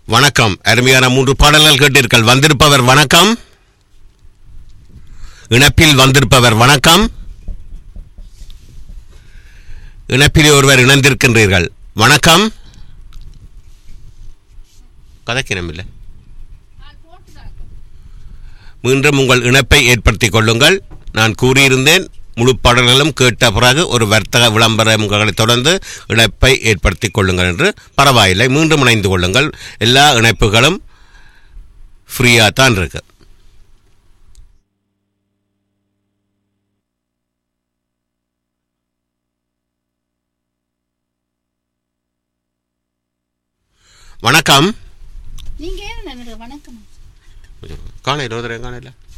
வணக்கம் அருமையான மூன்று பாடல்கள் கேட்டீர்கள் வந்திருப்பவர் வணக்கம் இணைப்பில் வந்திருப்பவர் வணக்கம் இணைப்பில் ஒருவர் இணைந்திருக்கின்றீர்கள் வணக்கம் கதைக்கினம் இல்லை மீண்டும் உங்கள் இணைப்பை ஏற்படுத்திக் கொள்ளுங்கள் நான் கூறியிருந்தேன் முழு பாடல்களும் கேட்ட பிறகு ஒரு வர்த்தக விளம்பரங்களை தொடர்ந்து இணைப்பை ஏற்படுத்திக் கொள்ளுங்கள் என்று பரவாயில்லை மீண்டும் இணைந்து கொள்ளுங்கள் எல்லா இணைப்புகளும் ஃப்ரீயாக தான் இருக்கு வணக்கம் நீங்க ஏன் நினைக்கிற வணக்கம் காணையில் ஒருத்தர் காணையில்